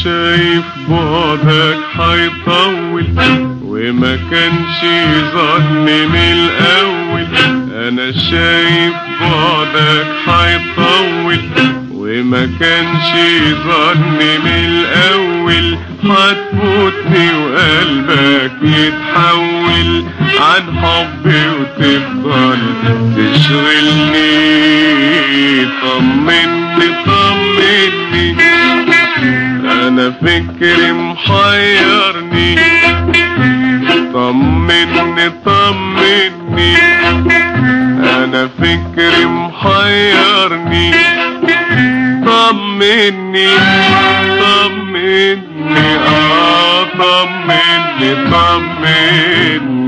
شايف بعدك هيطول وما كانش ظني من الاول انا شايف بعدك هيطول وما كانش ظني من الاول هتفوتني وقلبك يتحول عن حبي وتفضل تشغلني طمني طمني انا فكري محيرني طمني طمني انا فكري محيرني طمني طمني اه طمني طمني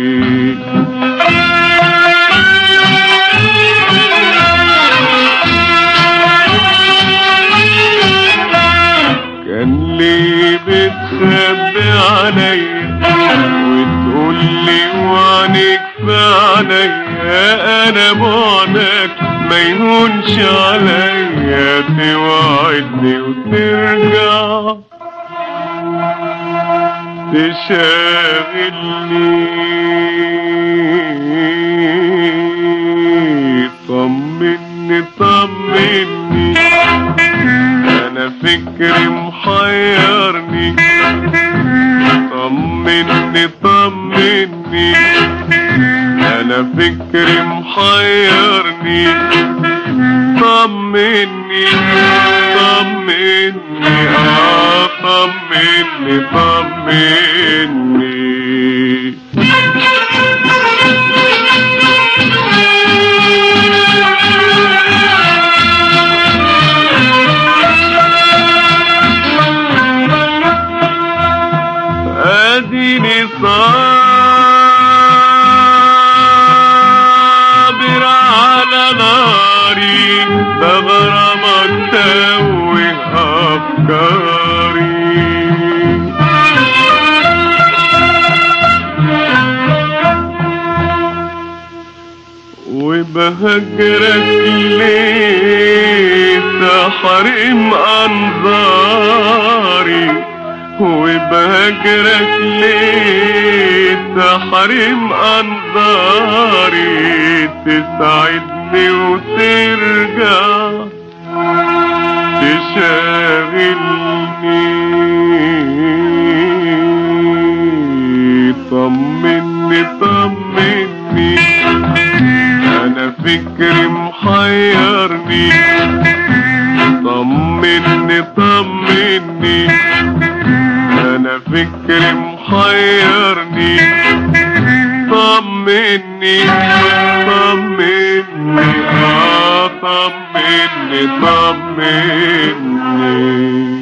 كان ليه بتخبي عليا وتقول لي وعنك في عليا انا بعدك ما يهونش عليا توعدني وترجع تشاغلني طمني طمني انا فكري محيرني طمني طمني انا فكري محيرني طمني طمني اه طمني طمني اديني صابر على ناري بغرمك توه افكاري وبهجرك ليه تحرم انظاري وبهجرك ليه تحرم انظاري تسعدني وترجع تشاغلني طمني طمني انا فكري محيرني طمني طمني انا فكري محيرني طمني طمني اه طمني طمني